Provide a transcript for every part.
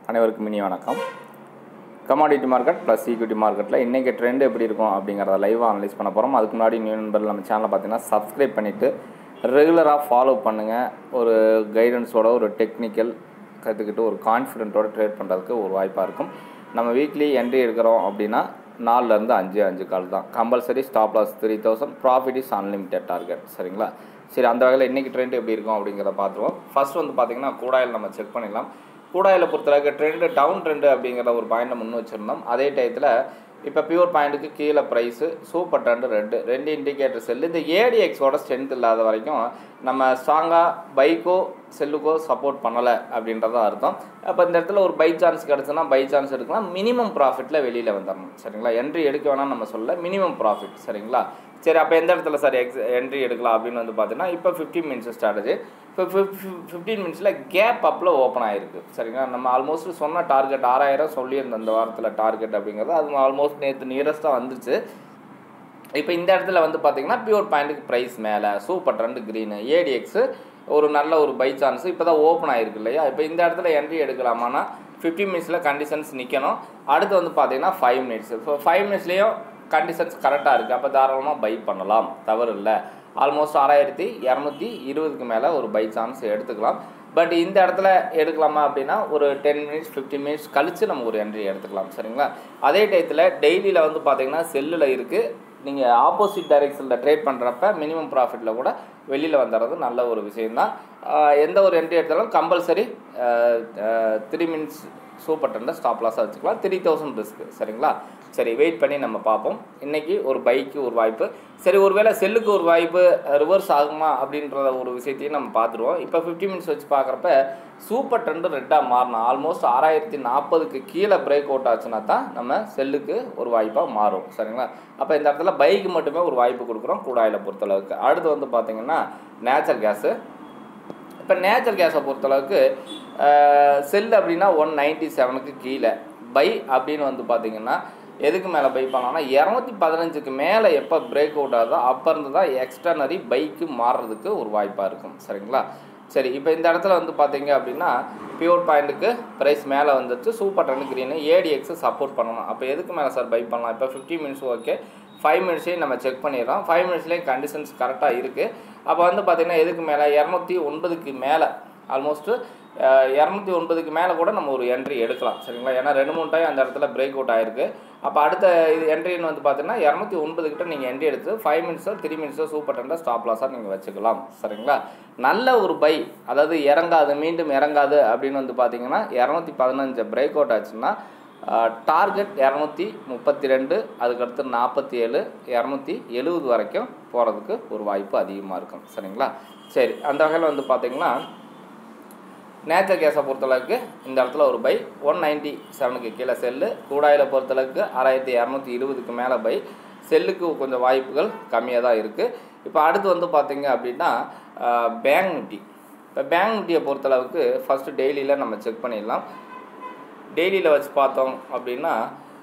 அனைவருக்கும் இனி வணக்கம் கமாடிட்டி மார்க்கெட் ப்ளஸ் ஈக்விட்டி மார்க்கெட்டில் இன்றைக்கி ட்ரெண்ட் எப்படி இருக்கும் அப்படிங்கிறத லைவாக அனலைஸ் பண்ண போகிறோம் அதுக்கு முன்னாடி நியூ நண்பர்கள் நம்ம சேனலை பார்த்தீங்கன்னா சப்ஸ்கிரைப் பண்ணிவிட்டு ரெகுலராக ஃபாலோ பண்ணுங்கள் ஒரு கைடன்ஸோட ஒரு டெக்னிக்கல் கற்றுக்கிட்டு ஒரு கான்ஃபிடென்ட்டோட ட்ரேட் பண்ணுறதுக்கு ஒரு வாய்ப்பாக இருக்கும் நம்ம வீக்லி என்ட்ரி எடுக்கிறோம் அப்படின்னா நாலுலேருந்து அஞ்சு அஞ்சு கால் தான் compulsory stop loss three thousand profit is unlimited target சரிங்களா சரி அந்த வகையில் இன்றைக்கி ட்ரெண்ட் எப்படி இருக்கும் அப்படிங்கிறத பார்த்துருவோம் ஃபர்ஸ்ட் வந்து பார்த்திங்கன்னா கூடாயில் நம்ம செக் பண்ணிடலாம் கூடாயில் பொறுத்தளவுக்கு ட்ரெண்டு டவுன் ட்ரெண்டு அப்படிங்கிற ஒரு பாயிண்ட்டை முன் வச்சுருந்தோம் அதே டயத்தில் இப்போ பியூர் பாயிண்ட்டுக்கு கீழே ப்ரைஸு சூப்பர் ட்ரெண்டு ரெண்டு ரெண்டு இண்டிகேட்டர் செல்லு இந்த ஏடிஎக்ஸோட ஸ்ட்ரென்த் இல்லாத வரைக்கும் நம்ம ஸ்ட்ராங்காக பைக்கோ செல்லுக்கோ சப்போர்ட் பண்ணலை அப்படின்றத அர்த்தம் அப்போ இந்த இடத்துல ஒரு பை சான்ஸ் கிடச்சுன்னா பை சான்ஸ் எடுக்கலாம் மினிமம் ப்ராஃபிட்டில் வெளியில் வந்துடணும் சரிங்களா என்ட்ரி எடுக்க வேணாம் நம்ம சொல்ல மினிமம் ப்ராஃபிட் சரிங்களா சரி அப்போ எந்த இடத்துல சார் எக்ஸ் என்ட்ரி எடுக்கலாம் அப்படின்னு வந்து பார்த்தீங்கன்னா இப்போ ஃபிஃப்டீன் மினிட்ஸ் ஸ்ட்ராட்டஜி இப்போ ஃபிஃப்டீன் மினிட்ஸில் கேப் அப்பில் ஓப்பன் ஆகிருக்கு சரிங்களா நம்ம ஆல்மோஸ்ட் சொன்ன டார்கெட் ஆறாயிரம் சொல்லியிருந்தோம் இந்த வாரத்தில் டார்கெட் அப்படிங்கிறது அது ஆல்மோஸ்ட் நேற்று நியரஸ்ட்டாக வந்துச்சு இப்போ இந்த இடத்துல வந்து பார்த்தீங்கன்னா பியூர் பாயிண்ட்டுக்கு ப்ரைஸ் மேலே சூப்பர் ட்ரெண்டு க்ரீனு ஏடிஎக்ஸு ஒரு நல்ல ஒரு பை சான்ஸ் இப்போ தான் ஓப்பன் ஆகிருக்கு இல்லையா இப்போ இந்த இடத்துல என்ட்ரி எடுக்கலாமான்னா ஃபிஃப்டி மினிட்ஸில் கண்டிஷன்ஸ் நிற்கணும் அடுத்து வந்து பார்த்தீங்கன்னா ஃபைவ் மினிட்ஸ் இப்போ ஃபைவ் மினிட்ஸ்லேயும் கண்டிஷன்ஸ் கரெக்டாக இருக்குது அப்போ தாராளமாக பை பண்ணலாம் தவறு இல்லை ஆல்மோஸ்ட் ஆறாயிரத்தி இரநூத்தி இருபதுக்கு மேலே ஒரு பை சான்ஸ் எடுத்துக்கலாம் பட் இந்த இடத்துல எடுக்கலாமா அப்படின்னா ஒரு டென் மினிட்ஸ் ஃபிஃப்டின் மினிட்ஸ் கழித்து நம்ம ஒரு என்ட்ரி எடுத்துக்கலாம் சரிங்களா அதே டயத்தில் டெய்லியில் வந்து பார்த்தீங்கன்னா செல்லில் இருக்குது நீங்கள் ஆப்போசிட் டைரெக்ஷனில் ட்ரேட் பண்ணுறப்ப மினிமம் ப்ராஃபிட்டில் கூட வெளியில் வந்துடுறது நல்ல ஒரு விஷயந்தான் எந்த ஒரு என்ட்ரி எடுத்தாலும் கம்பல்சரி த்ரீ மினிட்ஸ் சூப்பர் டென்னில் ஸ்டாப் லாஸாக வச்சுக்கலாம் த்ரீ தௌசண்ட் ரிஸ்க்கு சரிங்களா சரி வெயிட் பண்ணி நம்ம பார்ப்போம் இன்றைக்கி ஒரு பைக்கு ஒரு வாய்ப்பு சரி ஒருவேளை செல்லுக்கு ஒரு வாய்ப்பு ரிவர்ஸ் ஆகுமா அப்படின்ற ஒரு விஷயத்தையும் நம்ம பார்த்துருவோம் இப்போ ஃபிஃப்டி மினிட்ஸ் வச்சு பார்க்குறப்ப சூப்பர் ட்ரெண்டு ரெட்டாக மாறணும் ஆல்மோஸ்ட் ஆறாயிரத்தி நாற்பதுக்கு கீழே பிரேக் அவுட் ஆச்சுன்னா தான் நம்ம செல்லுக்கு ஒரு வாய்ப்பாக மாறும் சரிங்களா அப்போ இந்த இடத்துல பைக்கு மட்டுமே ஒரு வாய்ப்பு கொடுக்குறோம் கூடாயில் பொறுத்தளவுக்கு அடுத்து வந்து பார்த்திங்கன்னா நேச்சுரல் கேஸு இப்போ நேச்சுரல் கேஸை பொறுத்தளவுக்கு செல் அப்படின்னா ஒன் நைன்ட்டி செவனுக்கு கீழே பை அப்படின்னு வந்து பார்த்திங்கன்னா எதுக்கு மேலே பை பண்ணலாம்னா இரநூத்தி பதினஞ்சுக்கு மேலே எப்போ பிரேக் அவுட் ஆகுதோ அப்போ இருந்து தான் எக்ஸ்டர்னரி பைக்கு மாறுறதுக்கு ஒரு வாய்ப்பாக இருக்கும் சரிங்களா சரி இப்போ இந்த இடத்துல வந்து பார்த்தீங்க அப்படின்னா பியூர் பாயிண்ட்டுக்கு ப்ரைஸ் மேலே வந்துச்சு சூப்பர் டன்னு க்ரீனு ஏடிஎக்ஸு சப்போர்ட் பண்ணணும் அப்போ எதுக்கு மேலே சார் பை பண்ணலாம் இப்போ ஃபிஃப்டி மினிட்ஸ் ஓகே ஃபைவ் மினிட்ஸையும் நம்ம செக் பண்ணிடுறோம் ஃபைவ் மினிட்ஸ்லேயும் கண்டிஷன்ஸ் கரெக்டாக இருக்குது அப்போ வந்து பார்த்திங்கன்னா எதுக்கு மேலே இரநூத்தி ஒன்பதுக்கு மேலே ஆல்மோஸ்ட்டு இரநூத்தி ஒன்பதுக்கு மேலே கூட நம்ம ஒரு என்ட்ரி எடுக்கலாம் சரிங்களா ஏன்னா ரெண்டு மூணு டைம் அந்த இடத்துல பிரேக் அவுட் ஆயிருக்கு அப்போ அடுத்த இது என்ட்ரின்னு வந்து பார்த்தீங்கன்னா இரநூத்தி ஒன்பது கிட்ட நீங்கள் என்ட்ரி எடுத்து ஃபைவ் மினிட்ஸோ த்ரீ மினிட்ஸோ சூப்பர் டென்டாக ஸ்டாப் லாஸாக நீங்கள் வச்சுக்கலாம் சரிங்களா நல்ல ஒரு பை அதாவது இறங்காது மீண்டும் இறங்காது அப்படின்னு வந்து பார்த்தீங்கன்னா இரநூத்தி பதினஞ்சு பிரேக் அவுட் ஆச்சுன்னா டார்கெட் இரநூத்தி முப்பத்தி ரெண்டு அதுக்கடுத்து நாற்பத்தி ஏழு இரநூத்தி எழுபது வரைக்கும் போகிறதுக்கு ஒரு வாய்ப்பு அதிகமாக இருக்கும் சரிங்களா சரி அந்த வகையில் வந்து பார்த்திங்கன்னா நேச்சர் கேஸை பொறுத்தளவுக்கு இந்த இடத்துல ஒரு பை ஒன் நைன்ட்டி செவனுக்கு கீழே செல்லு கூடாயில் பொறுத்தளவுக்கு ஆறாயிரத்தி இரநூத்தி இருபதுக்கு மேலே பை செல்லுக்கு கொஞ்சம் வாய்ப்புகள் கம்மியாக தான் இருக்குது இப்போ அடுத்து வந்து பார்த்திங்க அப்படின்னா பேங்க் நிஃப்டி இப்போ பேங்க் நிஃப்டியை பொறுத்தளவுக்கு ஃபஸ்ட்டு டெய்லியில் நம்ம செக் பண்ணிடலாம் டெய்லியில் வச்சு பார்த்தோம் அப்படின்னா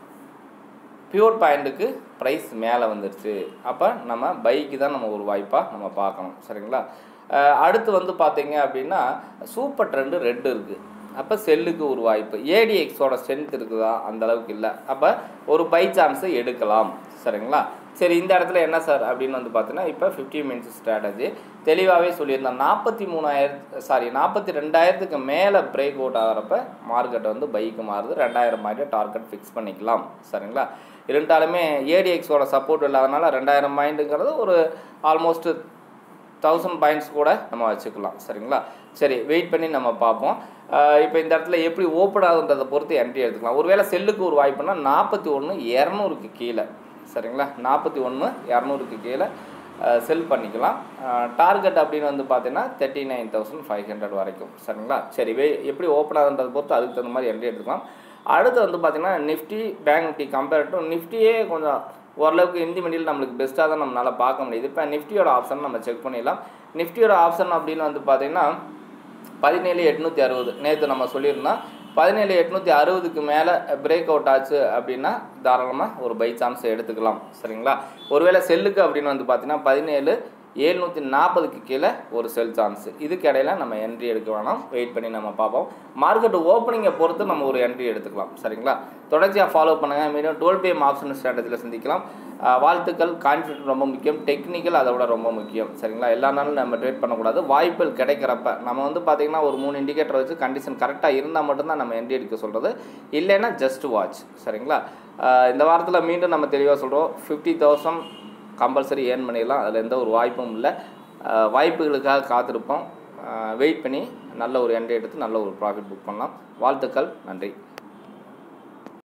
பியூர் பாயிண்ட்டுக்கு ப்ரைஸ் மேலே வந்துருச்சு அப்போ நம்ம பைக்கு தான் நம்ம ஒரு வாய்ப்பாக நம்ம பார்க்கணும் சரிங்களா அடுத்து வந்து பார்த்தீங்க அப்படின்னா சூப்பர் ட்ரெண்டு ரெட்டு இருக்குது அப்போ செல்லுக்கு ஒரு வாய்ப்பு ஏடிஎக்ஸோட ஸ்ட்ரென்த் இருக்குதா அந்த அளவுக்கு இல்லை அப்போ ஒரு பை சான்ஸை எடுக்கலாம் சரிங்களா சரி இந்த இடத்துல என்ன சார் அப்படின்னு வந்து பார்த்தீங்கன்னா இப்போ ஃபிஃப்டி மினிட்ஸ் ஸ்ட்ராட்டஜி தெளிவாகவே சொல்லியிருந்தேன் நாற்பத்தி மூணாயிரத்து சாரி நாற்பத்தி ரெண்டாயிரத்துக்கு மேலே பிரேக் அவுட் ஆகிறப்ப மார்க்கெட் வந்து பைக்கு மாறுது ரெண்டாயிரம் மாதிரி டார்கெட் ஃபிக்ஸ் பண்ணிக்கலாம் சரிங்களா இருந்தாலுமே ஏடிஎக்ஸோட சப்போர்ட் இல்லாதனால ரெண்டாயிரம் பாயிண்ட்டுங்கிறது ஒரு ஆல்மோஸ்ட் தௌசண்ட் பாயிண்ட்ஸ் கூட நம்ம வச்சுக்கலாம் சரிங்களா சரி வெயிட் பண்ணி நம்ம பார்ப்போம் இப்போ இந்த இடத்துல எப்படி ஓப்பன் ஆகுன்றதை பொறுத்து என்ட்ரி எடுத்துக்கலாம் ஒருவேளை செல்லுக்கு ஒரு வாய்ப்புனா நாற்பத்தி ஒன்று இரநூறுக்கு கீழே சரிங்களா நாற்பத்தி ஒன்று இரநூறுக்கு கீழே செல் பண்ணிக்கலாம் டார்கெட் அப்படின்னு வந்து பார்த்தீங்கன்னா thirty nine thousand five hundred வரைக்கும் சரிங்களா சரி வே எப்படி ஓப்பன் ஆகுன்றதை பொறுத்து அதுக்கு தகுந்த மாதிரி என்ட்ரி எடுத்துக்கலாம் அடுத்து வந்து பார்த்திங்கன்னா Nifty bank Nifty compare to நிஃப்டியே கொஞ்சம் ஓரளவுக்கு இந்தி மண்டியில் நம்மளுக்கு பெஸ்ட்டாக தான் நம்மளால் பார்க்க முடியுது இப்போ நிஃப்டியோட ஆப்ஷன் நம்ம செக் பண்ணிடலாம் நிஃப்டியோட ஆப்ஷன் அப்படின்னு வந்து பார்த்திங்கன்னா பதினேழு எட்நூற்றி அறுபது நேற்று நம்ம சொல்லியிருந்தோம் பதினேழு எட்நூற்றி அறுபதுக்கு மேலே பிரேக் அவுட் ஆச்சு அப்படின்னா தாராளமாக ஒரு பை சான்ஸ் எடுத்துக்கலாம் சரிங்களா ஒருவேளை செல்லுக்கு அப்படின்னு வந்து பார்த்தீங்கன்னா பதினேழு ஏழ்நூற்றி நாற்பதுக்கு கீழே ஒரு செல் சான்ஸ் இதுக்கு இடையில நம்ம என்ட்ரி எடுக்க வேணாம் வெயிட் பண்ணி நம்ம பார்ப்போம் மார்க்கெட் ஓப்பனிங்கை பொறுத்து நம்ம ஒரு என்ட்ரி எடுத்துக்கலாம் சரிங்களா தொடர்ச்சியாக ஃபாலோ பண்ணுங்கள் மீண்டும் டுவெல் பிஎம் ஆப்ஷன் ஸ்ட்ராட்டஜியில் சந்திக்கலாம் ஆஹ் வாழ்த்துக்கள் கான்ஃபிடன்ட் ரொம்ப முக்கியம் டெக்னிக்கல் அதை விட ரொம்ப முக்கியம் சரிங்களா எல்லா நாளும் நம்ம ட்ரேட் பண்ணக்கூடாது வாய்ப்புகள் கிடைக்கிறப்ப நம்ம வந்து பார்த்திங்கன்னா ஒரு மூணு இண்டிகேட்டர் வச்சு கண்டிஷன் கரெக்டாக இருந்தால் மட்டும்தான் நம்ம என்ட்ரி எடுக்க சொல்கிறது இல்லைன்னா ஜஸ்ட் வாட்ச் சரிங்களா ஆஹ் இந்த வாரத்தில் மீண்டும் நம்ம தெளிவாக சொல்கிறோம் ஃபிஃப்டி தௌசண்ட் கம்பல்சரி ஏர்ன் பண்ணிடலாம் அதில் எந்த ஒரு வாய்ப்பும் இல்லை ஆஹ் வாய்ப்புகளுக்காக காத்திருப்போம் வெயிட் பண்ணி நல்ல ஒரு என்ட்ரி எடுத்து நல்ல ஒரு ப்ராஃபிட் புக் பண்ணலாம் வாழ்த்துக்கள் நன்றி